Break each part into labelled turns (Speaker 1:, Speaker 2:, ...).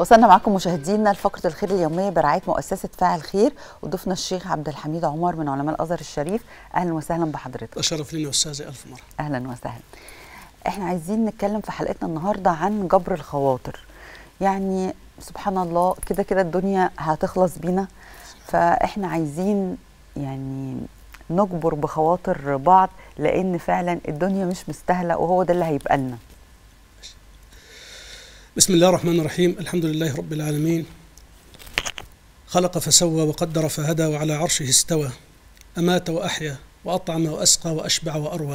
Speaker 1: وصلنا معكم مشاهدينا لفقره الخير اليوميه برعايه مؤسسه فاعل خير وضيفنا الشيخ عبد الحميد عمر من علماء الازهر الشريف اهلا وسهلا بحضرتك
Speaker 2: أشرف لنا أستاذي ألف مرة
Speaker 1: اهلا وسهلا احنا عايزين نتكلم في حلقتنا النهارده عن جبر الخواطر يعني سبحان الله كده كده الدنيا هتخلص بينا فاحنا عايزين يعني نجبر بخواطر بعض لان فعلا الدنيا مش مستاهله وهو ده اللي هيبقى لنا
Speaker 2: بسم الله الرحمن الرحيم الحمد لله رب العالمين خلق فسوى وقدر فهدى وعلى عرشه استوى أمات وأحيا وأطعم وأسقى وأشبع وأروى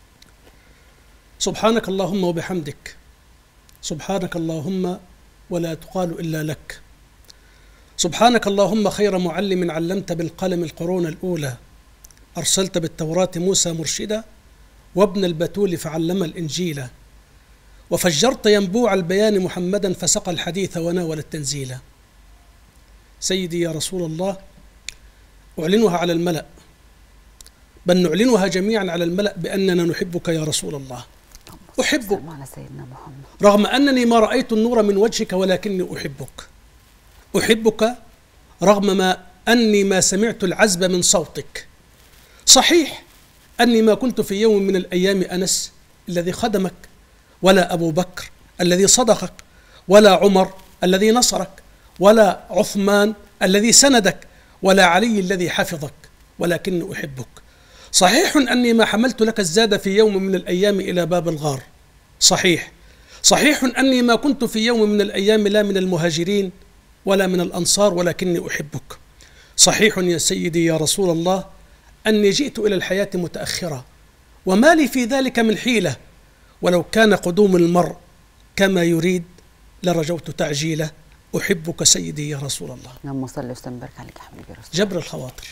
Speaker 2: سبحانك اللهم وبحمدك سبحانك اللهم ولا تقال إلا لك سبحانك اللهم خير معلم علمت بالقلم القرون الأولى أرسلت بالتوراة موسى مرشدا وابن البتول فعلم الإنجيل وفجرت ينبوع البيان محمدا فسقى الحديث وناول التنزيل سيدي يا رسول الله أعلنها على الملأ بل نعلنها جميعا على الملأ بأننا نحبك يا رسول الله أحبك
Speaker 1: سلام على سيدنا محمد
Speaker 2: رغم أنني ما رأيت النور من وجهك ولكني أحبك أحبك رغم ما أني ما سمعت العزب من صوتك صحيح أني ما كنت في يوم من الأيام أنس الذي خدمك ولا أبو بكر الذي صدقك ولا عمر الذي نصرك ولا عثمان الذي سندك ولا علي الذي حفظك ولكني أحبك صحيح أني ما حملت لك الزاد في يوم من الأيام إلى باب الغار صحيح صحيح أني ما كنت في يوم من الأيام لا من المهاجرين ولا من الأنصار ولكني أحبك صحيح يا سيدي يا رسول الله أني جئت إلى الحياة متأخرة وما لي في ذلك من حيلة ولو كان قدوم المرء كما يريد لرجوت تعجيله أحبك سيدي يا رسول الله
Speaker 1: اللهم صل وسلم وبارك عليك يا حبيبي يا رسول
Speaker 2: جبر الخواطر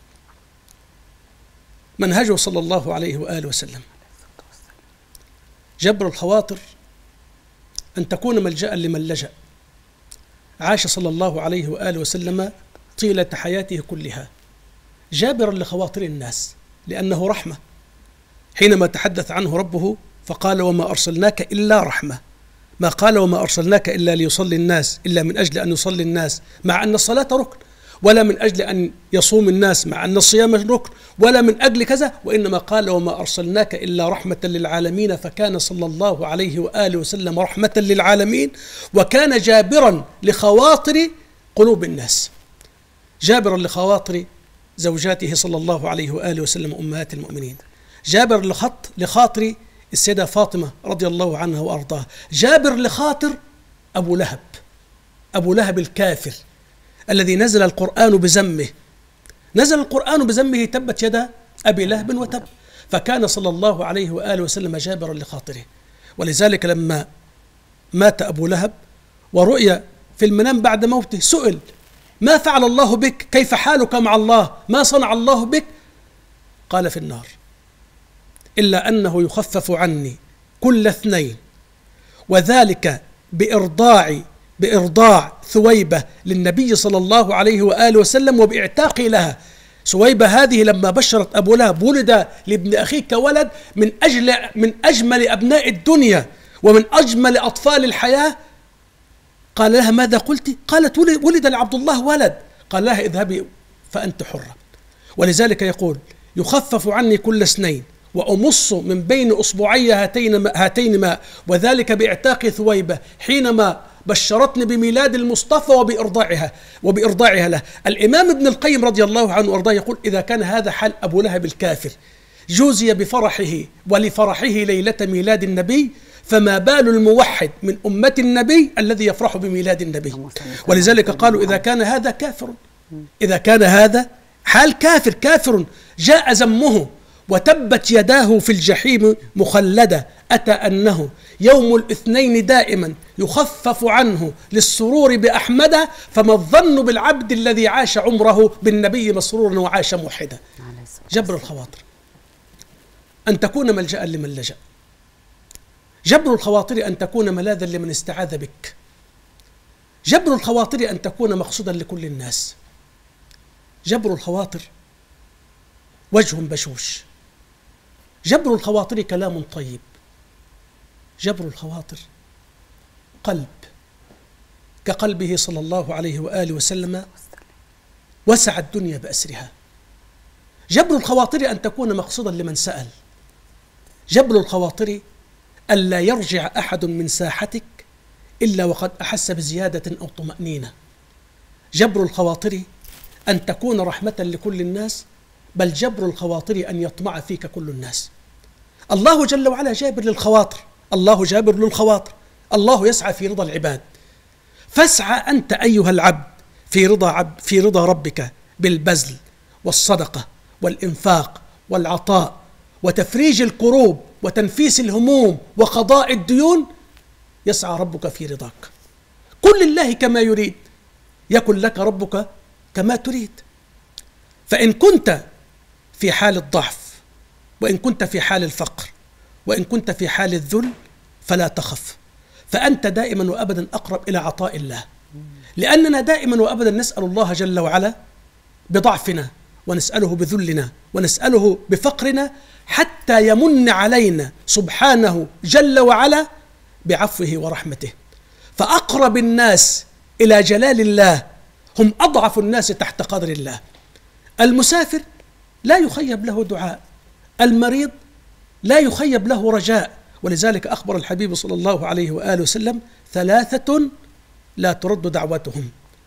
Speaker 2: منهجه صلى الله عليه وآله وسلم جبر الخواطر أن تكون ملجأ لمن لجأ عاش صلى الله عليه وآله وسلم طيلة حياته كلها جابرا لخواطر الناس لأنه رحمة حينما تحدث عنه ربه فقال وما أرسلناك إلا رحمة ما قال وما أرسلناك إلا ليصلي الناس إلا من أجل أن يصلي الناس مع أن الصلاة ركن ولا من أجل أن يصوم الناس مع أن الصيام ركن ولا من أجل كذا وإنما قال وما أرسلناك إلا رحمة للعالمين فكان صلى الله عليه وآله وسلم رحمة للعالمين وكان جابرا لخواطر قلوب الناس جابرا لخواطر زوجاته صلى الله عليه وآله وسلم أمهات المؤمنين جابر لخط لخاطر السيدة فاطمة رضي الله عنها وأرضاها جابر لخاطر أبو لهب أبو لهب الكافر الذي نزل القرآن بذمه نزل القرآن بذمه تبت يدا أبي لهب وتب فكان صلى الله عليه وآله وسلم جابرا لخاطره ولذلك لما مات أبو لهب ورؤي في المنام بعد موته سئل ما فعل الله بك كيف حالك مع الله ما صنع الله بك قال في النار إلا أنه يخفف عني كل اثنين وذلك بإرضاع بإرضاع ثويبة للنبي صلى الله عليه وآله وسلم وبإعتاقي لها ثويبة هذه لما بشرت أبو لهب ولد لابن أخيك ولد من أجل من أجمل أبناء الدنيا ومن أجمل أطفال الحياة قال لها ماذا قلت؟ قالت ولد, ولد لعبد الله ولد قال لها اذهبي فأنت حرة ولذلك يقول يخفف عني كل اثنين وأمص من بين أصبعي هاتين هاتين ماء وذلك بإعتاق ثويبة حينما بشرتني بميلاد المصطفى وبإرضاعها وبإرضاعها له الإمام ابن القيم رضي الله عنه وأرضاه يقول إذا كان هذا حال أبو لهب الكافر جوزي بفرحه ولفرحه ليلة ميلاد النبي فما بال الموحد من أمة النبي الذي يفرح بميلاد النبي ولذلك قالوا إذا كان هذا كافر إذا كان هذا حال كافر كافر جاء ذمه وتبت يداه في الجحيم مخلدة أتى أنه يوم الاثنين دائما يخفف عنه للسرور بأحمد فما الظن بالعبد الذي عاش عمره بالنبي مسرورا وعاش موحدا
Speaker 1: عليه الصلاة
Speaker 2: جبر الخواطر أن تكون ملجأ لمن لجأ جبر الخواطر أن تكون ملاذا لمن استعاذ بك جبر الخواطر أن تكون مقصودا لكل الناس جبر الخواطر وجه بشوش جبر الخواطر كلام طيب جبر الخواطر قلب كقلبه صلى الله عليه واله وسلم وسع الدنيا باسرها جبر الخواطر ان تكون مقصودا لمن سال جبر الخواطر الا يرجع احد من ساحتك الا وقد احس بزياده او طمانينه جبر الخواطر ان تكون رحمه لكل الناس بل جبر الخواطر ان يطمع فيك كل الناس الله جل وعلا جابر للخواطر الله جابر للخواطر الله يسعى في رضا العباد فاسعى انت ايها العبد في رضا عبد في رضا ربك بالبذل والصدقه والانفاق والعطاء وتفريج الكروب وتنفيس الهموم وقضاء الديون يسعى ربك في رضاك كل الله كما يريد يكن لك ربك كما تريد فان كنت في حال الضعف وان كنت في حال الفقر وان كنت في حال الذل فلا تخف فانت دائما وابدا اقرب الى عطاء الله لاننا دائما وابدا نسال الله جل وعلا بضعفنا ونساله بذلنا ونساله بفقرنا حتى يمن علينا سبحانه جل وعلا بعفوه ورحمته فاقرب الناس الى جلال الله هم اضعف الناس تحت قدر الله المسافر لا يخيب له دعاء المريض لا يخيب له رجاء ولذلك اخبر الحبيب صلى الله عليه واله وسلم ثلاثه لا ترد دعوتهم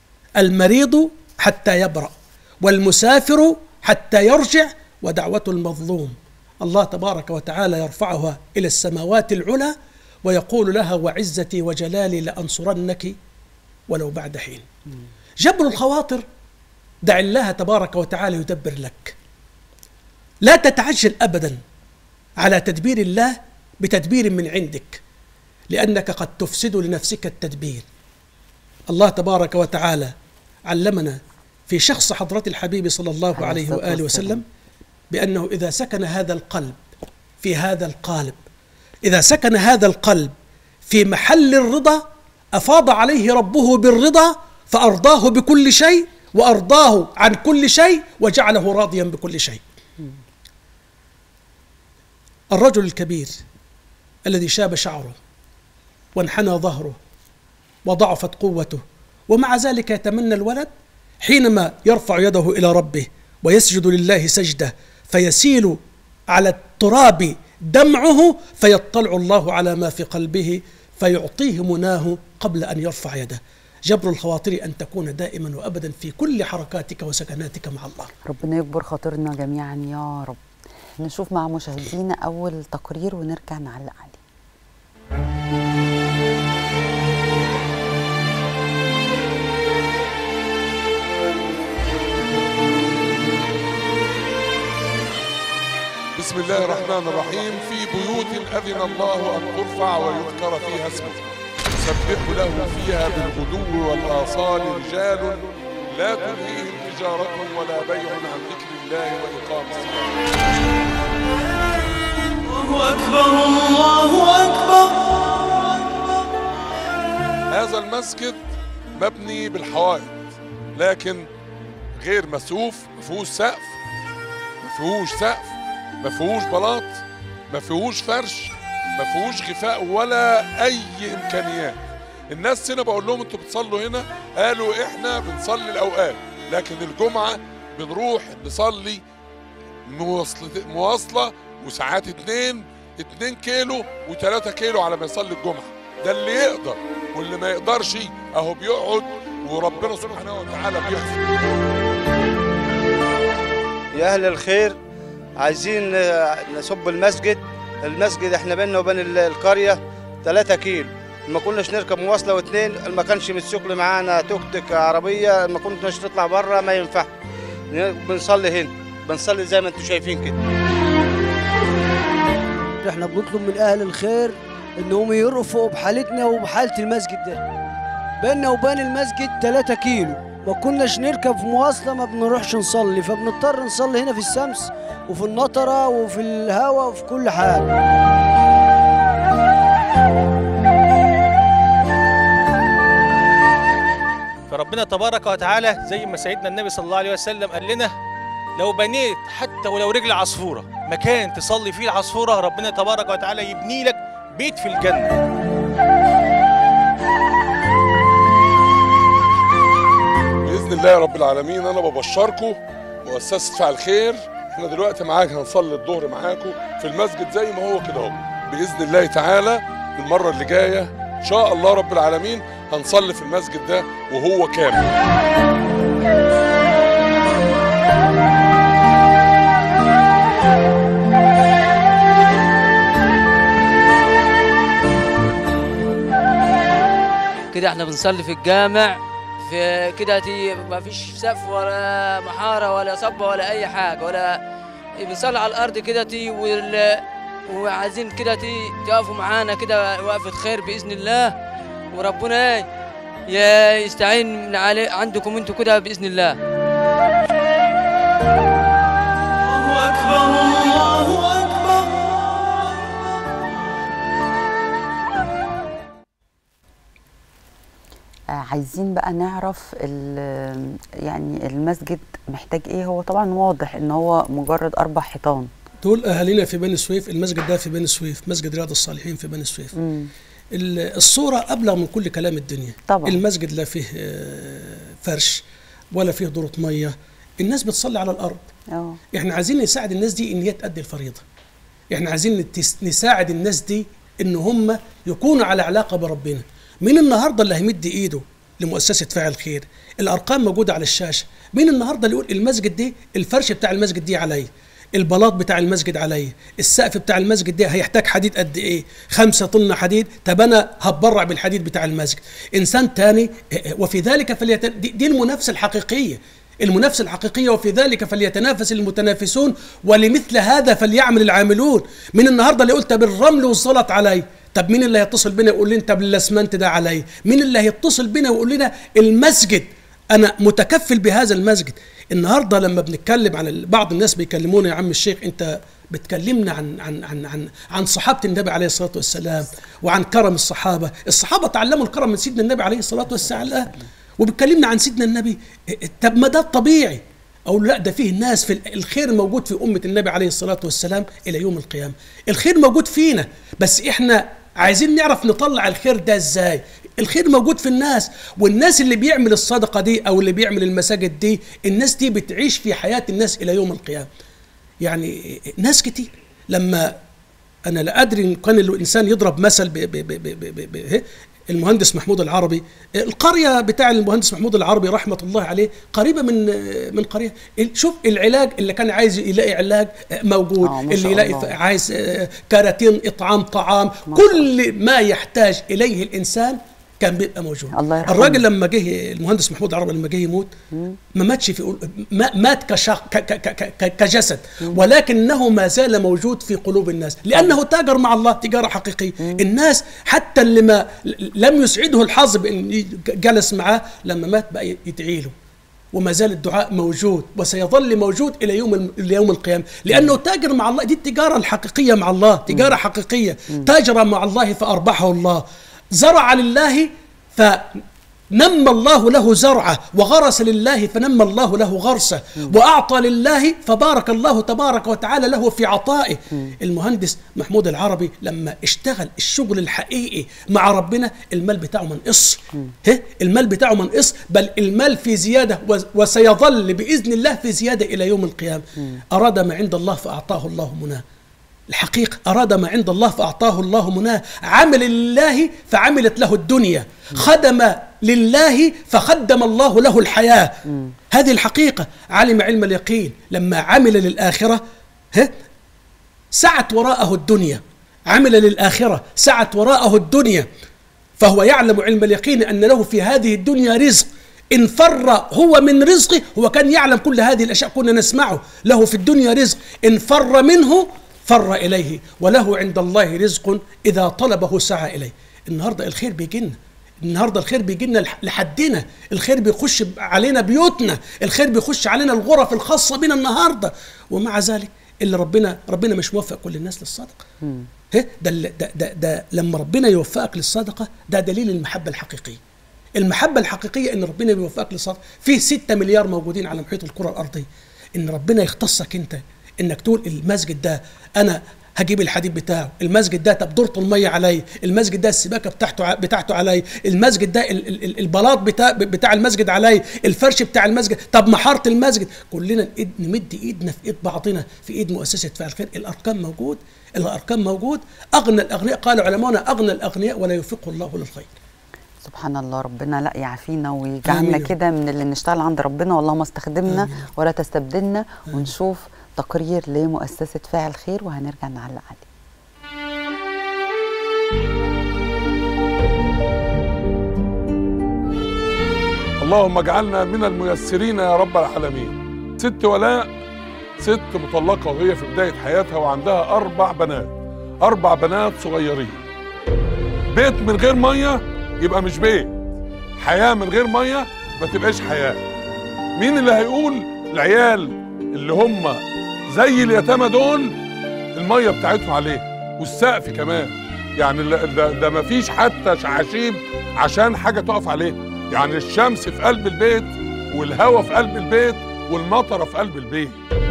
Speaker 2: المريض حتى يبرأ والمسافر حتى يرجع ودعوة المظلوم الله تبارك وتعالى يرفعها إلى السماوات العلى ويقول لها وعزتي وجلالي لأنصرنك ولو بعد حين جبر الخواطر دع الله تبارك وتعالى يدبر لك لا تتعجل أبدا على تدبير الله بتدبير من عندك لأنك قد تفسد لنفسك التدبير الله تبارك وتعالى علمنا في شخص حضرة الحبيب صلى الله عليه وآله وسلم بأنه إذا سكن هذا القلب في هذا القالب إذا سكن هذا القلب في محل الرضا أفاض عليه ربه بالرضا فأرضاه بكل شيء وأرضاه عن كل شيء وجعله راضيا بكل شيء الرجل الكبير الذي شاب شعره وانحنى ظهره وضعفت قوته ومع ذلك يتمنى الولد حينما يرفع يده الى ربه ويسجد لله سجده فيسيل على التراب دمعه فيطلع الله على ما في قلبه فيعطيه مناه قبل ان يرفع يده جبر الخواطر ان تكون دائما وابدا في كل حركاتك وسكناتك مع الله
Speaker 1: ربنا يكبر خاطرنا جميعا يا رب نشوف مع مشاهدينا اول تقرير ونرجع نعلق عليه
Speaker 3: بسم الله الرحمن الرحيم في بيوت أذن الله أن ترفع ويذكر فيها اسمه يسبح له فيها بالغدو والآصال رجال لا تلهيهم تجارة ولا بيع عن ذكر الله وإقام الصلاة
Speaker 4: الله أكبر الله أكبر
Speaker 3: هذا المسجد مبني بالحوائط لكن غير مسوف ما فيهوش سقف ما فيهوش سقف ما فيهوش بلاط ما فيهوش فرش ما فيهوش غفاء ولا اي امكانيات الناس هنا بقول لهم انتوا بتصلوا هنا قالوا احنا بنصلي الاوقات لكن الجمعه بنروح نصلي مواصلة, مواصلة وساعات اتنين اتنين كيلو وتلاتة كيلو على ما يصلي الجمعة ده اللي يقدر واللي ما يقدرش اهو بيقعد وربنا سبحانه وتعالى بيغفر
Speaker 5: يا أهل الخير عايزين آه، نصب المسجد المسجد احنا بيننا وبين ال- القرية 3 كيلو ما كناش نركب مواصلة واتنين ما كانش متسوق معانا توك توك عربية ما كناش نطلع بره ما ينفع بنصلي هنا بنصلي زي ما انتم شايفين كده
Speaker 6: احنا بنطلب من اهل الخير انهم يرفقوا بحالتنا وبحاله المسجد ده بيننا وبين المسجد 3 كيلو ما كناش نركب في مواصله ما بنروحش نصلي فبنضطر نصلي هنا في الشمس وفي النطره وفي الهواء وفي كل حاجه
Speaker 7: فربنا تبارك وتعالى زي ما سيدنا النبي صلى الله عليه وسلم قال لنا لو بنيت حتى ولو رجل عصفورة مكان تصلي فيه العصفورة ربنا تبارك وتعالى يبني لك بيت في الجنة
Speaker 3: الله رب العالمين انا ببشركم مؤسسه فعل خير احنا دلوقتي معاك هنصلي الظهر معاكم في المسجد زي ما هو كده اهو باذن الله تعالى المره اللي جايه ان شاء الله رب العالمين هنصلي في المسجد ده وهو كامل
Speaker 8: كده احنا بنصلي في الجامع في كده تي ما فيش سقف ولا محاره ولا صبه ولا اي حاجه ولا بنصلي على الارض كده تي وال... وعايزين كده تي تقفوا معانا كده وقفه خير باذن الله وربنا ايه يا يستعين من علي عندكم انتوا كده باذن الله
Speaker 4: الله أكبر الله أكبر
Speaker 1: آه، عايزين بقى نعرف ال- يعني المسجد محتاج ايه هو طبعا واضح ان هو مجرد اربع حيطان
Speaker 2: دول اهالينا في بني سويف المسجد ده في بني سويف مسجد رياض الصالحين في بني سويف
Speaker 1: مم.
Speaker 2: ال- الصوره ابلغ من كل كلام الدنيا
Speaker 1: طبعا.
Speaker 2: المسجد لا فيه آه، فرش ولا فيه دورة ميه الناس بتصلي على الارض
Speaker 1: اه
Speaker 2: احنا عايزين نساعد الناس دي ان هي تأدي الفريضه احنا عايزين نتس- نساعد الناس دي ان هم يكونوا على علاقه بربنا مين النهارده اللي هيمد ايده لمؤسسه فاعل خير الارقام موجوده على الشاشه مين النهارده اللي يقول المسجد دي الفرش بتاع المسجد دي عليا البلاط بتاع المسجد عليا السقف بتاع المسجد ده هيحتاج حديد قد ايه خمسة طن حديد طب انا هتبرع بالحديد بتاع المسجد انسان تاني اه، وفي ذلك فليت دي, دي المنافسه الحقيقيه المنافسه الحقيقيه وفي ذلك فليتنافس المتنافسون ولمثل هذا فليعمل العاملون من النهارده اللي قلت بالرمل والزلط علي طب مين اللي هيتصل بينا يقول لنا طب الاسمنت ده علي مين اللي هيتصل بينا ويقول لنا المسجد انا متكفل بهذا المسجد النهارده لما بنتكلم عن ال- بعض الناس بيكلمونا يا عم الشيخ انت بتكلمنا عن عن عن عن عن صحابه النبي عليه الصلاه والسلام وعن كرم الصحابه الصحابه تعلموا الكرم من سيدنا النبي عليه الصلاه والسلام وبتكلمنا عن سيدنا النبي طب ما ده الطبيعي او لا ده فيه ناس في ال- الخير موجود في امه النبي عليه الصلاه والسلام الى يوم القيامه الخير موجود فينا بس احنا عايزين نعرف نطلع الخير ده ازاي الخير موجود في الناس والناس اللي بيعمل الصدقه دي او اللي بيعمل المساجد دي الناس دي بتعيش في حياه الناس الى يوم القيامه يعني ناس كتير لما انا لا ادري ان كان الانسان يضرب مثل ب ب ب ب ب ب ب المهندس محمود العربي القريه بتاع المهندس محمود العربي رحمه الله عليه قريبه من من قريه شوف العلاج اللي كان عايز يلاقي علاج موجود
Speaker 1: آه، ما
Speaker 2: اللي
Speaker 1: شاء
Speaker 2: يلاقي
Speaker 1: الله.
Speaker 2: عايز آه، كراتين اطعام طعام
Speaker 1: ما شاء
Speaker 2: كل ما يحتاج اليه الانسان كان بيبقى موجود
Speaker 1: الله يرحمه.
Speaker 2: الراجل لما جه المهندس محمود العربي لما جه يموت ما ماتش في ما مات كشخ ك ك ك ك كجسد ولكنه ما زال موجود في قلوب الناس لانه تاجر مع الله تجاره حقيقيه الناس حتى اللي ما لم يسعده الحظ بان جلس معاه لما مات بقى يدعي له وما زال الدعاء موجود وسيظل موجود الى يوم الى يوم القيامه لانه تاجر مع الله دي التجاره الحقيقيه مع الله تجاره حقيقيه تاجر مع الله فاربحه الله زرع لله فنمى الله له زرعه وغرس لله فنمى الله له غرسه واعطى لله فبارك الله تبارك وتعالى له في عطائه المهندس محمود العربي لما اشتغل الشغل الحقيقي مع ربنا المال بتاعه منقص ها؟ المال بتاعه منقص بل المال في زياده و- وسيظل باذن الله في زياده الى يوم القيامه اراد ما عند الله فاعطاه الله مناه الحقيقة أراد ما عند الله فأعطاه الله مناه عمل لله فعملت له الدنيا خدم لله فخدم الله له الحياة هذه الحقيقة علم علم اليقين لما عمل للآخرة ها سعت وراءه الدنيا عمل للآخرة سعت وراءه الدنيا فهو يعلم علم اليقين أن له في هذه الدنيا رزق إن فر هو من رزقه هو كان يعلم كل هذه الأشياء كنا نسمعه له في الدنيا رزق إن فر منه فر إليه وله عند الله رزق إذا طلبه سعى إليه النهاردة الخير بيجينا النهارده الخير بيجي لنا لحدنا الخير بيخش علينا بيوتنا الخير بيخش علينا الغرف الخاصه بنا النهارده ومع ذلك اللي ربنا ربنا مش موفق كل الناس للصدقه ها؟ ده, ال- ده, ده, ده لما ربنا يوفقك للصدقه ده دليل المحبه الحقيقيه المحبه الحقيقيه ان ربنا بيوفقك للصدقه فيه 6 مليار موجودين على محيط الكره الارضيه ان ربنا يختصك انت انك تقول المسجد ده انا هجيب الحديد بتاعه المسجد ده طب دورة الميه علي المسجد ده السباكه بتاعته ع- بتاعته علي المسجد ده ال- ال- ال- البلاط بتاع بتاع المسجد علي الفرش بتاع المسجد طب محاره المسجد كلنا نإيد نمد ايدنا في ايد بعضنا في ايد مؤسسه فعل الخير الارقام موجود الارقام موجود اغنى الاغنياء قال علماؤنا اغنى الاغنياء ولا يوفقه الله للخير
Speaker 1: سبحان الله ربنا لا يعافينا ويجعلنا
Speaker 2: آمين.
Speaker 1: كده من اللي نشتغل عند ربنا واللهم استخدمنا ولا تستبدلنا ونشوف تقرير لمؤسسة فاعل خير وهنرجع نعلق عليه
Speaker 3: اللهم اجعلنا من الميسرين يا رب العالمين ست ولاء ست مطلقة وهي في بداية حياتها وعندها أربع بنات أربع بنات صغيرين بيت من غير مية يبقى مش بيت حياة من غير مية ما تبقاش حياة مين اللي هيقول العيال اللي هم زي اليتامى دول المية بتاعتهم عليه والسقف كمان يعني ال- ده, ده مفيش حتى شعاشيب عشان حاجة تقف عليه يعني الشمس في قلب البيت والهواء في قلب البيت والمطره في قلب البيت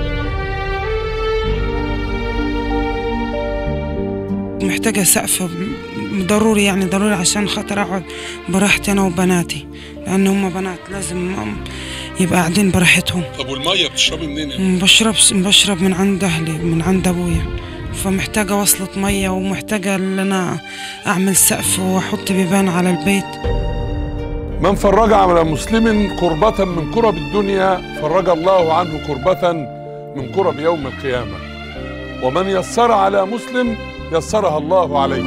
Speaker 9: محتاجة سقف ضروري يعني ضروري عشان خاطر أقعد براحتي أنا وبناتي لأن هم بنات لازم يبقى قاعدين براحتهم
Speaker 3: طب والميه بتشربي منين يعني؟
Speaker 9: بشرب بشرب من عند أهلي من عند أبويا فمحتاجة وصلة مية ومحتاجة إن أنا أعمل سقف وأحط بيبان على البيت
Speaker 3: من فرج على مسلم كربة من كرب الدنيا فرج الله عنه كربة من كرب يوم القيامة ومن يسر على مسلم يسرها الله عليه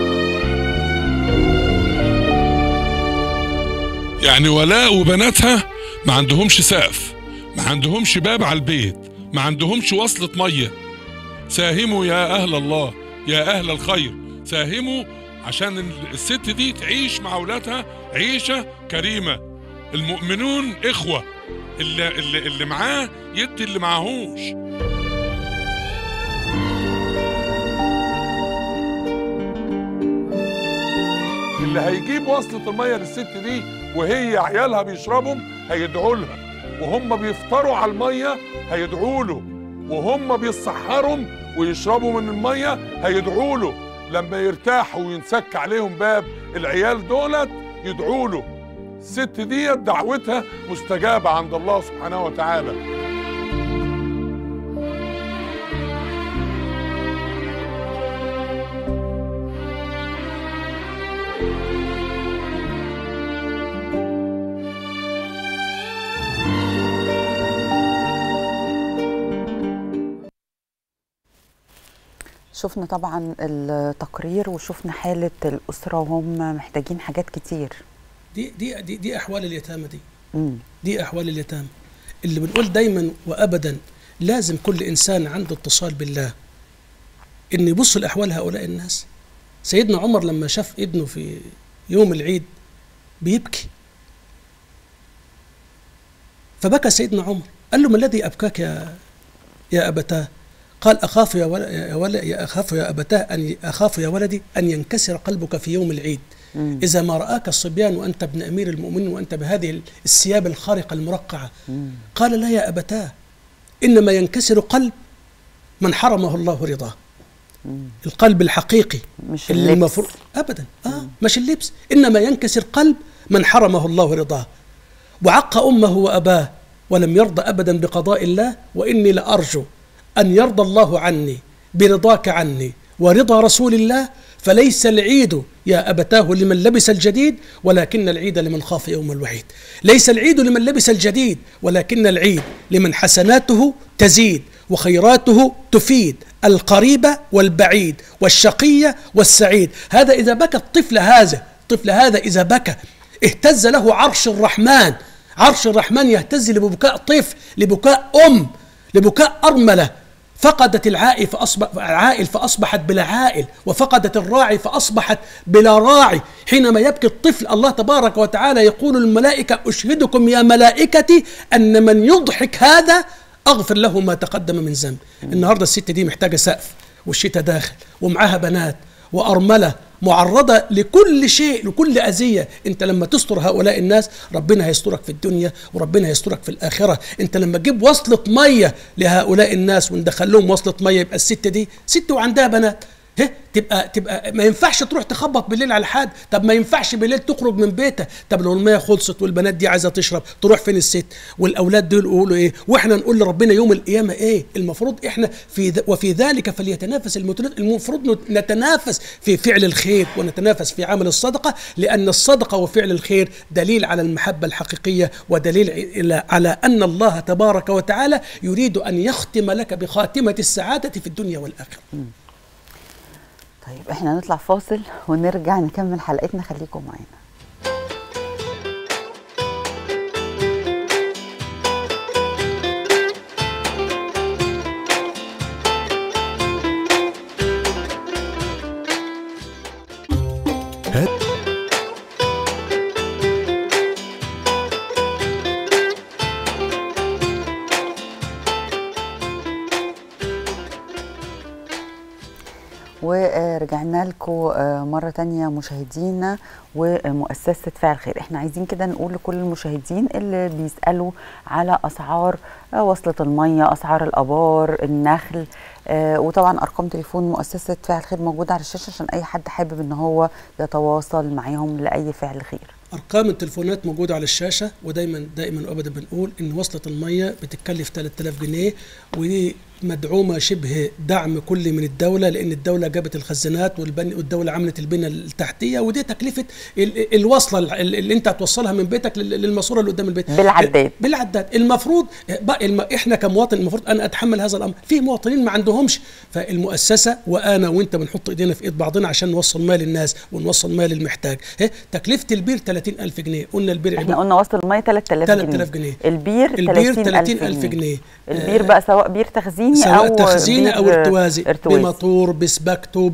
Speaker 3: يعني ولاء وبناتها ما عندهمش سقف ما عندهمش باب على البيت ما عندهمش وصلة مية ساهموا يا أهل الله يا أهل الخير ساهموا عشان الست دي تعيش مع أولادها عيشة كريمة المؤمنون إخوة اللي, اللي, اللي معاه يدي اللي معهوش اللي هيجيب وصلة المية للست دي وهي عيالها بيشربهم هيدعوا لها وهم بيفطروا على المية هيدعوا له وهم بيسحرهم ويشربوا من المية هيدعوا له لما يرتاحوا وينسك عليهم باب العيال دولت يدعوا له الست ديت دعوتها مستجابة عند الله سبحانه وتعالى
Speaker 1: شفنا طبعا التقرير وشفنا حالة الأسرة وهم محتاجين حاجات كتير
Speaker 2: دي دي دي, دي احوال اليتامى دي
Speaker 1: مم.
Speaker 2: دي احوال اليتامى اللي بنقول دايما وابدا لازم كل انسان عنده اتصال بالله ان يبص لاحوال هؤلاء الناس سيدنا عمر لما شاف ابنه في يوم العيد بيبكي فبكى سيدنا عمر قال له ما الذي ابكاك يا يا ابتاه قال اخاف يا ول... يا, ول... يا اخاف يا ابتاه ان اخاف يا ولدي ان ينكسر قلبك في يوم العيد
Speaker 1: مم.
Speaker 2: إذا ما رآك الصبيان وأنت ابن أمير المؤمنين وأنت بهذه الثياب الخارقة المرقعة
Speaker 1: مم.
Speaker 2: قال لا يا أبتاه إنما ينكسر قلب من حرمه الله رضاه
Speaker 1: مم.
Speaker 2: القلب الحقيقي
Speaker 1: مش
Speaker 2: اللي
Speaker 1: اللبس
Speaker 2: المفروض أبدا آه مش اللبس إنما ينكسر قلب من حرمه الله رضاه وعق أمه وأباه ولم يرضى أبدا بقضاء الله وإني لأرجو أن يرضى الله عني برضاك عني ورضا رسول الله فليس العيد يا أبتاه لمن لبس الجديد ولكن العيد لمن خاف يوم الوعيد ليس العيد لمن لبس الجديد ولكن العيد لمن حسناته تزيد وخيراته تفيد القريب والبعيد والشقي والسعيد هذا إذا بكى الطفل هذا الطفل هذا إذا بكى اهتز له عرش الرحمن عرش الرحمن يهتز لبكاء طفل لبكاء أم لبكاء أرملة فقدت العائل فأصبح العائل فأصبحت بلا عائل وفقدت الراعي فأصبحت بلا راعي حينما يبكي الطفل الله تبارك وتعالى يقول الملائكة أشهدكم يا ملائكتي أن من يضحك هذا أغفر له ما تقدم من ذنب النهاردة الست دي محتاجة سقف والشتاء داخل ومعاها بنات وأرملة معرضة لكل شيء لكل أذية أنت لما تستر هؤلاء الناس ربنا هيسترك في الدنيا وربنا هيسترك في الآخرة أنت لما تجيب وصلة مية لهؤلاء الناس وندخل لهم وصلة مية يبقى الست دي ست وعندها بنات ها تبقى تبقى ما ينفعش تروح تخبط بالليل على حد طب ما ينفعش بالليل تخرج من بيتها طب لو الميه خلصت والبنات دي عايزه تشرب تروح فين الست والاولاد دول يقولوا ايه واحنا نقول لربنا يوم القيامه ايه المفروض احنا في ذ... وفي ذلك فليتنافس المتنافس المفروض نتنافس في فعل الخير ونتنافس في عمل الصدقه لان الصدقه وفعل الخير دليل على المحبه الحقيقيه ودليل إلى على ان الله تبارك وتعالى يريد ان يختم لك بخاتمه السعاده في الدنيا والاخره
Speaker 1: طيب احنا نطلع فاصل ونرجع نكمل حلقتنا خليكم معانا ورجعنا لكم مرة تانية مشاهدينا ومؤسسة فعل خير احنا عايزين كده نقول لكل المشاهدين اللي بيسألوا على أسعار وصلة المية أسعار الأبار النخل وطبعا أرقام تليفون مؤسسة فعل خير موجودة على الشاشة عشان أي حد حابب إن هو يتواصل معاهم لأي فعل خير
Speaker 2: ارقام التليفونات موجوده على الشاشه ودايما دائما وابدا بنقول ان وصله الميه بتكلف 3000 جنيه ودي مدعومه شبه دعم كلي من الدوله لان الدوله جابت الخزانات والبني والدوله عملت البنى التحتيه ودي تكلفه ال- الوصله اللي انت هتوصلها من بيتك لل- للماسوره اللي قدام البيت
Speaker 1: بالعداد.
Speaker 2: بالعداد المفروض بقى الم... احنا كمواطن المفروض انا اتحمل هذا الامر في مواطنين ما عندهمش فالمؤسسه وانا وانت بنحط ايدينا في ايد بعضنا عشان نوصل مال الناس ونوصل مال المحتاج ها تكلفه البير 30000 جنيه قلنا البير
Speaker 1: احنا قلنا وصل المية 3000 جنيه
Speaker 2: 3000 جنيه.
Speaker 1: البير
Speaker 2: البير
Speaker 1: 30000
Speaker 2: 30000 جنيه.
Speaker 1: البير بقى سواء بير تخزيني
Speaker 2: سواء
Speaker 1: أو
Speaker 2: تخزيني او
Speaker 1: بير
Speaker 2: ارتوازي
Speaker 1: ارتوازي
Speaker 2: بموتور بسباكته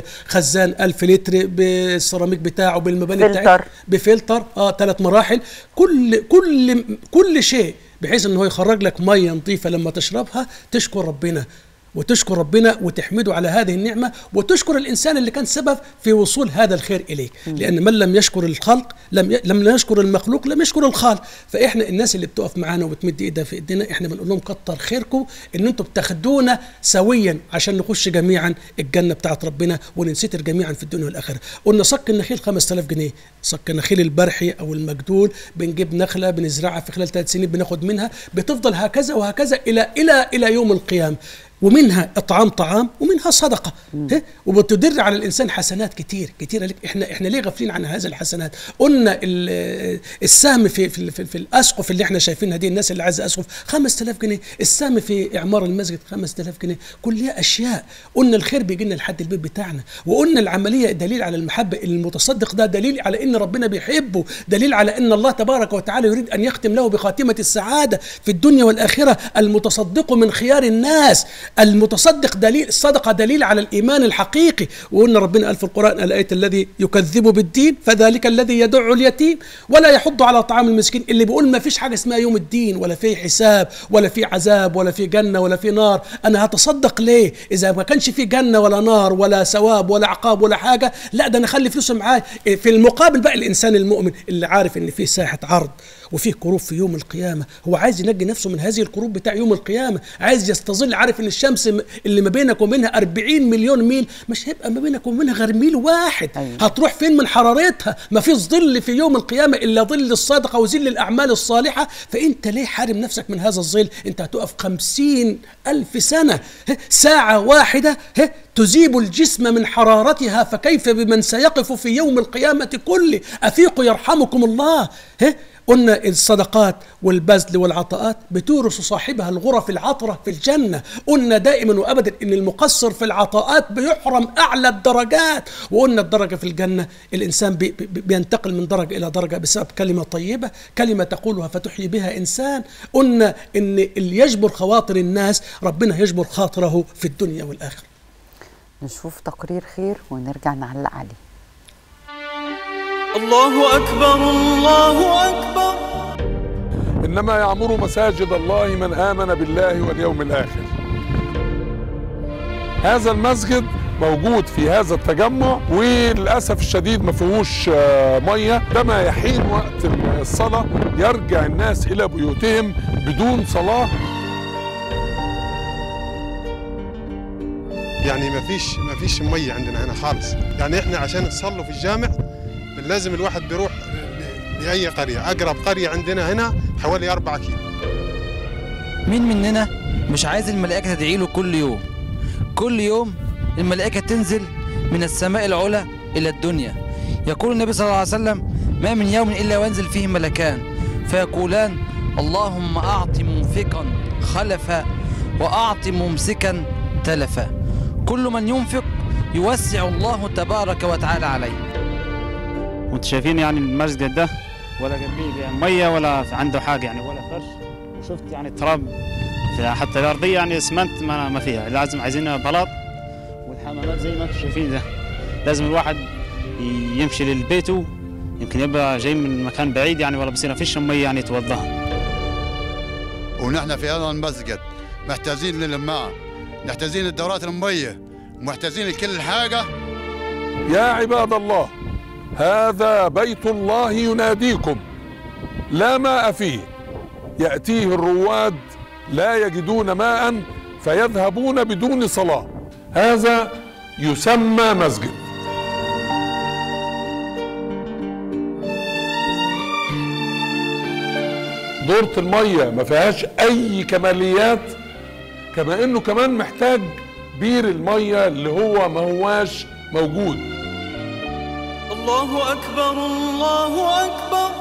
Speaker 2: بخزان 1000 لتر بالسيراميك بتاعه بالمباني
Speaker 1: فلتر.
Speaker 2: بتاعته بفلتر اه ثلاث مراحل كل كل كل شيء بحيث ان هو يخرج لك ميه نظيفه لما تشربها تشكر ربنا وتشكر ربنا وتحمده على هذه النعمة وتشكر الإنسان اللي كان سبب في وصول هذا الخير إليك لأن من لم يشكر الخلق لم ي... لم يشكر المخلوق لم يشكر الخالق فإحنا الناس اللي بتقف معانا وبتمد إيدها في إيدينا إحنا بنقول لهم كتر خيركم إن أنتم بتاخدونا سويا عشان نخش جميعا الجنة بتاعت ربنا وننستر جميعا في الدنيا والآخرة قلنا صك النخيل 5000 جنيه صك النخيل البرحي أو المجدول بنجيب نخلة بنزرعها في خلال ثلاث سنين بناخد منها بتفضل هكذا وهكذا إلى إلى إلى يوم القيامة ومنها اطعام طعام ومنها صدقه ها؟ وبتدر على الانسان حسنات كتير كتيره لك احنا احنا ليه غافلين عن هذه الحسنات قلنا ال- السهم في في, في, في الاسقف اللي احنا شايفينها دي الناس اللي عايزه اسقف 5000 جنيه السهم في اعمار المسجد 5000 جنيه كلها اشياء قلنا الخير بيجي لنا لحد البيت بتاعنا وقلنا العمليه دليل على المحبه المتصدق ده دليل على ان ربنا بيحبه دليل على ان الله تبارك وتعالى يريد ان يختم له بخاتمه السعاده في الدنيا والاخره المتصدق من خيار الناس المتصدق دليل الصدقه دليل على الايمان الحقيقي وقلنا ربنا قال في القران الايه الذي يكذب بالدين فذلك الذي يدع اليتيم ولا يحض على طعام المسكين اللي بيقول ما فيش حاجه اسمها يوم الدين ولا في حساب ولا في عذاب ولا في جنه ولا في نار انا هتصدق ليه اذا ما كانش في جنه ولا نار ولا ثواب ولا عقاب ولا حاجه لا ده انا اخلي فلوسه معايا في المقابل بقى الانسان المؤمن اللي عارف ان في ساحه عرض وفيه كروب في يوم القيامة هو عايز ينجي نفسه من هذه الكروب بتاع يوم القيامة عايز يستظل عارف ان الشمس م- اللي ما بينك وبينها 40 مليون ميل مش هيبقى ما بينك وبينها غير ميل واحد
Speaker 1: أيوة.
Speaker 2: هتروح فين من حرارتها ما فيش ظل في يوم القيامة إلا ظل الصدقة وظل الأعمال الصالحة فأنت ليه حارم نفسك من هذا الظل أنت هتقف خمسين ألف سنة ه- ساعة واحدة ه- تذيب الجسم من حرارتها فكيف بمن سيقف في يوم القيامة كله أفيقوا يرحمكم الله ه- قلنا الصدقات والبذل والعطاءات بتورث صاحبها الغرف العطرة في الجنة قلنا دائما وأبدا إن المقصر في العطاءات بيحرم أعلى الدرجات وقلنا الدرجة في الجنة الإنسان بي بي بينتقل من درجة إلى درجة بسبب كلمة طيبة كلمة تقولها فتحيي بها إنسان قلنا إن اللي يجبر خواطر الناس ربنا يجبر خاطره في الدنيا والآخرة
Speaker 1: نشوف تقرير خير ونرجع نعلق عليه
Speaker 4: الله أكبر الله أكبر
Speaker 3: إنما يعمر مساجد الله من آمن بالله واليوم الآخر هذا المسجد موجود في هذا التجمع وللاسف الشديد ما فيهوش آه، ميه لما يحين وقت الصلاه يرجع الناس الى بيوتهم بدون صلاه
Speaker 10: يعني ما فيش ما فيش ميه عندنا هنا خالص يعني احنا عشان نصلوا في الجامع لازم الواحد بيروح ل- لاي قريه اقرب قريه عندنا هنا حوالي 4 كيلو
Speaker 11: مين مننا مش عايز الملائكة تدعي له كل يوم كل يوم الملائكة تنزل من السماء العلى إلى الدنيا يقول النبي صلى الله عليه وسلم ما من يوم إلا وينزل فيه ملكان فيقولان اللهم أعط منفقا خلفا وأعط ممسكا تلفا كل من ينفق يوسع الله تبارك وتعالى عليه
Speaker 12: وانتم شايفين يعني المسجد ده ولا جنبيه يعني ميه ولا عنده حاجه يعني ولا فرش وشفت يعني التراب في حتى الارضيه يعني اسمنت ما, ما فيها لازم عايزين بلاط والحمامات زي ما انتم شايفين ده لازم الواحد ي- يمشي لبيته يمكن يبقى جاي من مكان بعيد يعني ولا بصير ما فيش ميه يعني يتوضاها
Speaker 13: ونحن في هذا المسجد محتاجين للماء محتاجين الدورات المية محتاجين لكل حاجة
Speaker 3: يا عباد الله هذا بيت الله يناديكم لا ماء فيه ياتيه الرواد لا يجدون ماء فيذهبون بدون صلاه هذا يسمى مسجد دورة المية ما فيهاش أي كماليات كما إنه كمان محتاج بير المية اللي هو ما هواش موجود
Speaker 4: الله أكبر الله أكبر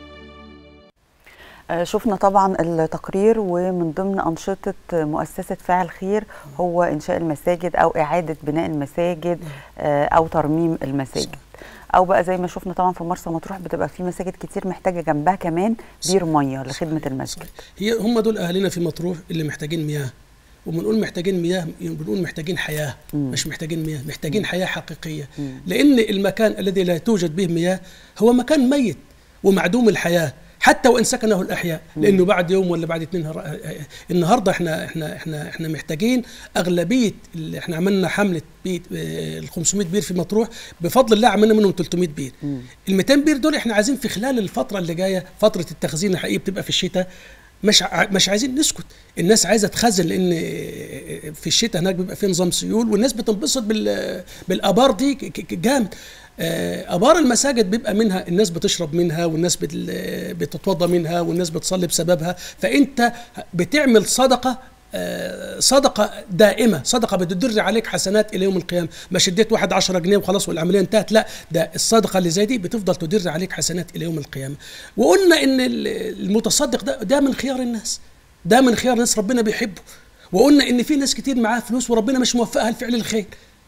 Speaker 1: آه، شفنا طبعا التقرير ومن ضمن أنشطة مؤسسة فاعل خير هو إنشاء المساجد أو إعادة بناء المساجد آه، أو ترميم المساجد أو بقى زي ما شفنا طبعا في مرسى مطروح بتبقى في مساجد كتير محتاجة جنبها كمان بير مية لخدمة المسجد
Speaker 2: هي هم دول اهالينا في مطروح اللي محتاجين مياه وبنقول محتاجين مياه بنقول محتاجين حياه مش محتاجين مياه محتاجين حياه حقيقيه لان المكان الذي لا توجد به مياه هو مكان ميت ومعدوم الحياه حتى وان سكنه الاحياء لانه بعد يوم ولا بعد اثنين هر- النهارده احنا احنا احنا احنا محتاجين اغلبيه اللي احنا عملنا حمله بيت ال 500 بير في مطروح بفضل الله عملنا منهم 300 بير ال 200 بير دول احنا عايزين في خلال الفتره اللي جايه فتره التخزين الحقيقي بتبقى في الشتاء مش ع- مش عايزين نسكت الناس عايزه تخزن لان في الشتاء هناك بيبقى في نظام سيول والناس بتنبسط بال بالابار دي ك- ك- جامد آه، ابار المساجد بيبقى منها الناس بتشرب منها والناس بت- بتتوضى منها والناس بتصلي بسببها فانت بتعمل صدقه آه، صدقه دائمه صدقه بتدر عليك حسنات الى يوم القيامه مش اديت واحد 10 جنيه وخلاص والعمليه انتهت لا ده الصدقه اللي زي دي بتفضل تدر عليك حسنات الى يوم القيامه وقلنا ان ال- المتصدق ده ده من خيار الناس ده من خيار الناس ربنا بيحبه وقلنا ان في ناس كتير معاها فلوس وربنا مش موفقها لفعل الخير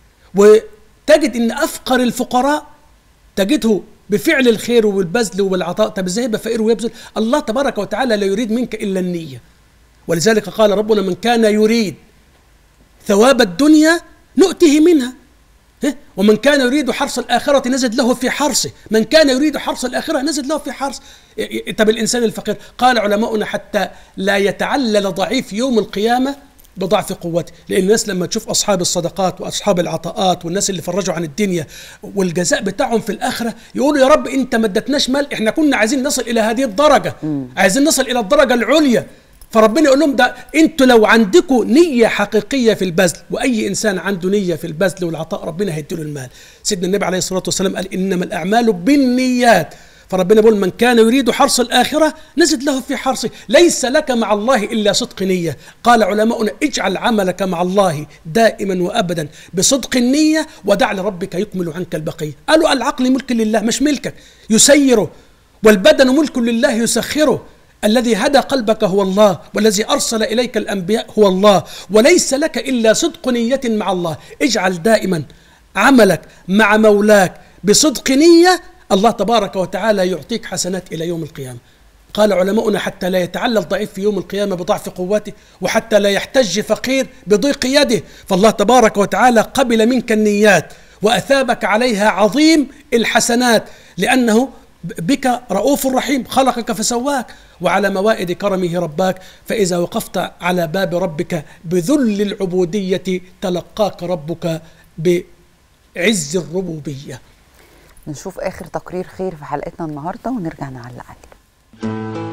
Speaker 2: وتجد ان افقر الفقراء تجده بفعل الخير وبالبذل وبالعطاء طب ازاي يبقى فقير ويبذل الله تبارك وتعالى لا يريد منك الا النيه ولذلك قال ربنا من كان يريد ثواب الدنيا نؤته منها ها؟ ومن كان يريد حرص الآخرة نزد له في حرصه من كان يريد حرص الآخرة نزد له في حرص ي- ي- طب الإنسان الفقير قال علماؤنا حتى لا يتعلل ضعيف يوم القيامة بضعف قوته لأن الناس لما تشوف أصحاب الصدقات وأصحاب العطاءات والناس اللي فرجوا عن الدنيا والجزاء بتاعهم في الآخرة يقولوا يا رب أنت ما ادتناش مال إحنا كنا عايزين نصل إلى هذه الدرجة عايزين نصل إلى الدرجة العليا فربنا يقول لهم ده انتوا لو عندكم نيه حقيقيه في البذل واي انسان عنده نيه في البذل والعطاء ربنا هيديله المال سيدنا النبي عليه الصلاه والسلام قال انما الاعمال بالنيات فربنا بيقول من كان يريد حرص الآخرة نزد له في حرصه ليس لك مع الله إلا صدق نية قال علماؤنا اجعل عملك مع الله دائما وأبدا بصدق النية ودع لربك يكمل عنك البقية قالوا العقل ملك لله مش ملكك يسيره والبدن ملك لله يسخره الذي هدى قلبك هو الله والذي ارسل اليك الانبياء هو الله وليس لك الا صدق نيه مع الله اجعل دائما عملك مع مولاك بصدق نيه الله تبارك وتعالى يعطيك حسنات الى يوم القيامه قال علماؤنا حتى لا يتعلل ضعيف في يوم القيامه بضعف قوته وحتى لا يحتج فقير بضيق يده فالله تبارك وتعالى قبل منك النيات واثابك عليها عظيم الحسنات لانه بك رؤوف رحيم خلقك فسواك وعلى موائد كرمه رباك فإذا وقفت على باب ربك بذل العبودية تلقاك ربك بعز الربوبيه
Speaker 1: نشوف اخر تقرير خير في حلقتنا النهارده ونرجع نعلق عليه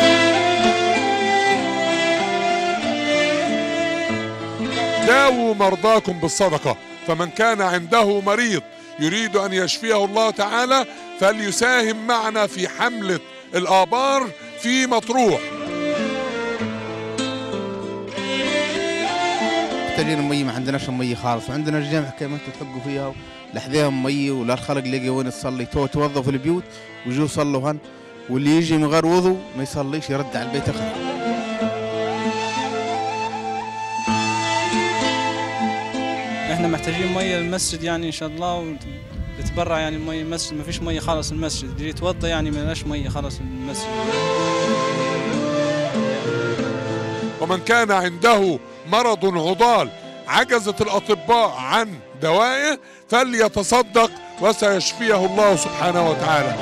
Speaker 3: داووا مرضاكم بالصدقة فمن كان عنده مريض يريد أن يشفيه الله تعالى فليساهم معنا في حملة الآبار في مطروح
Speaker 14: محتاجين مي ما عندناش مي خالص وعندنا الجامع كما انتم تحقوا فيها لحظيهم مي ولا الخلق لقي وين تصلي تو توظفوا البيوت ويجوا يصلوا هن واللي يجي من غير وضوء ما يصليش يرد على البيت اخر
Speaker 15: احنا محتاجين ميه للمسجد يعني ان شاء الله وتتبرع يعني ميه المسجد ما فيش ميه خالص المسجد اللي يتوضى يعني ما لناش ميه خالص المسجد
Speaker 3: ومن كان عنده مرض عضال عجزت الأطباء عن دوائه فليتصدق وسيشفيه الله سبحانه وتعالى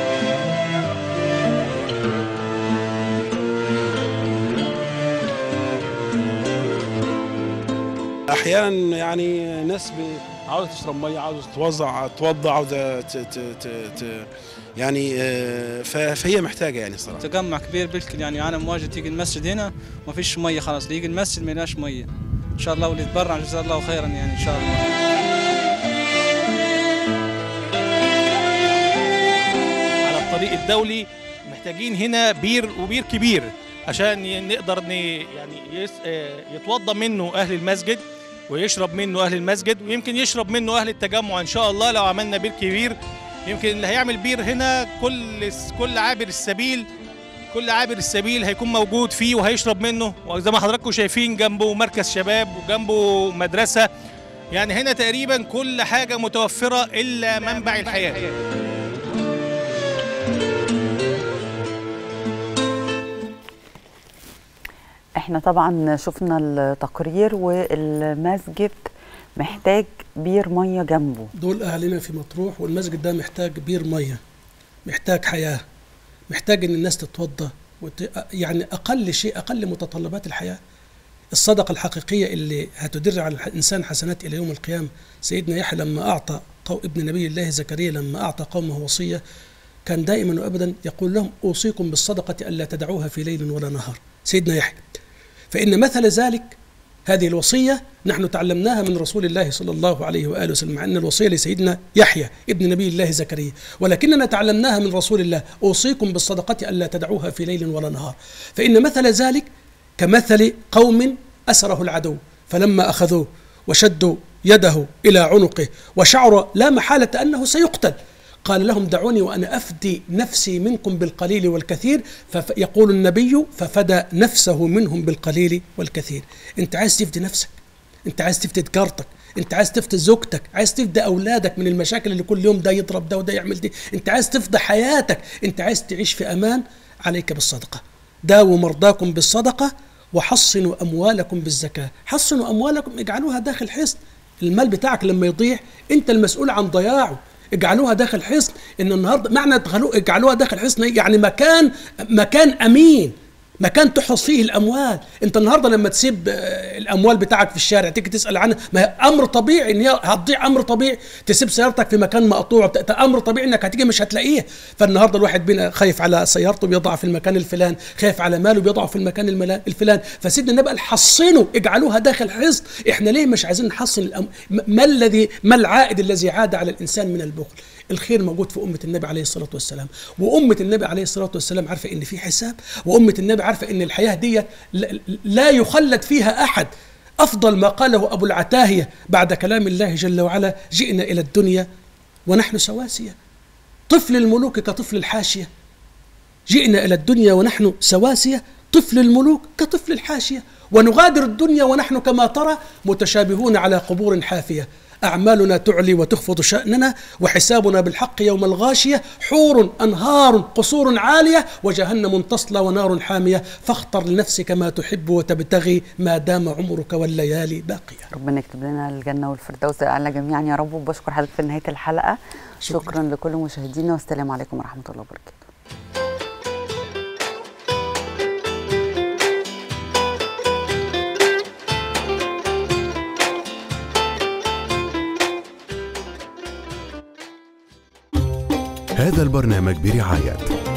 Speaker 16: احيانا يعني ناس ب- عاوزه تشرب ميه عاوزه تتوضع تتوضع عاوزه ت ت ت ت يعني آه، ف- فهي محتاجه يعني صراحه
Speaker 15: تجمع كبير بالكل يعني انا مواجد تيجي المسجد هنا ما فيش ميه خلاص اللي يجي المسجد ما يلاش ميه ان شاء الله واللي يتبرع جزاه الله خيرا يعني ان شاء الله
Speaker 7: على الطريق الدولي محتاجين هنا بير وبير كبير عشان ي- نقدر ن يعني يس آه، يتوضى منه اهل المسجد ويشرب منه اهل المسجد ويمكن يشرب منه اهل التجمع ان شاء الله لو عملنا بير كبير يمكن اللي هيعمل بير هنا كل كل عابر السبيل كل عابر السبيل هيكون موجود فيه وهيشرب منه وزي ما حضراتكم شايفين جنبه مركز شباب وجنبه مدرسه يعني هنا تقريبا كل حاجه متوفره الا منبع الحياه
Speaker 1: احنا طبعا شفنا التقرير والمسجد محتاج بير ميه جنبه
Speaker 2: دول اهلنا في مطروح والمسجد ده محتاج بير ميه محتاج حياه محتاج ان الناس تتوضا وت... يعني اقل شيء اقل متطلبات الحياه الصدقه الحقيقيه اللي هتدر على الانسان حسنات الى يوم القيامه سيدنا يحيى لما اعطى قو... ابن نبي الله زكريا لما اعطى قومه وصيه كان دائما وابدا يقول لهم اوصيكم بالصدقه الا تدعوها في ليل ولا نهار سيدنا يحيى فان مثل ذلك هذه الوصية نحن تعلمناها من رسول الله صلى الله عليه وآله وسلم مع أن الوصية لسيدنا يحيى ابن نبي الله زكريا ولكننا تعلمناها من رسول الله أوصيكم بالصدقة ألا تدعوها في ليل ولا نهار فإن مثل ذلك كمثل قوم أسره العدو فلما أخذوه وشدوا يده إلى عنقه وشعر لا محالة أنه سيقتل قال لهم دعوني وأنا أفدي نفسي منكم بالقليل والكثير فيقول النبي ففدى نفسه منهم بالقليل والكثير أنت عايز تفدي نفسك أنت عايز تفدي تجارتك انت عايز تفدي زوجتك عايز تفدي اولادك من المشاكل اللي كل يوم ده يضرب ده وده يعمل دي انت عايز تفدي حياتك انت عايز تعيش في امان عليك بالصدقه داووا مرضاكم بالصدقه وحصنوا اموالكم بالزكاه حصنوا اموالكم اجعلوها داخل حصن المال بتاعك لما يضيع انت المسؤول عن ضياعه اجعلوها داخل حصن ان النهارده معنى ادخلوه اجعلوها داخل حصن يعني مكان مكان امين مكان تحرص فيه الاموال انت النهارده لما تسيب آه، الاموال بتاعك في الشارع تيجي تسال عنها ما هي امر طبيعي ان هي هتضيع امر طبيعي تسيب سيارتك في مكان مقطوع ت- ت- امر طبيعي انك هتيجي مش هتلاقيها فالنهارده الواحد بينا خايف على سيارته بيضع في المكان الفلان خايف على ماله بيضعه في المكان الملا- الفلان فسيدنا النبي قال حصنوا اجعلوها داخل حصن احنا ليه مش عايزين نحصن الأم... م- ما الذي ما العائد الذي عاد على الانسان من البخل الخير موجود في أمة النبي عليه الصلاة والسلام وأمة النبي عليه الصلاة والسلام عارفة إن في حساب وأمة النبي عارفة إن الحياة دي لا- لا يخلد فيها أحد أفضل ما قاله أبو العتاهية بعد كلام الله جل وعلا جئنا إلى الدنيا ونحن سواسية طفل الملوك كطفل الحاشية جئنا إلى الدنيا ونحن سواسية طفل الملوك كطفل الحاشية ونغادر الدنيا ونحن كما ترى متشابهون على قبور حافية أعمالنا تعلي وتخفض شأننا وحسابنا بالحق يوم الغاشية حور أنهار قصور عالية وجهنم تصلى ونار حامية فاختر لنفسك ما تحب وتبتغي ما دام عمرك والليالي باقية
Speaker 1: ربنا يكتب لنا الجنة والفردوس الأعلى جميعا يا رب وبشكر حضرتك في نهاية الحلقة شكرا, شكرا لكل مشاهدينا والسلام عليكم ورحمة الله وبركاته
Speaker 17: هذا البرنامج برعاية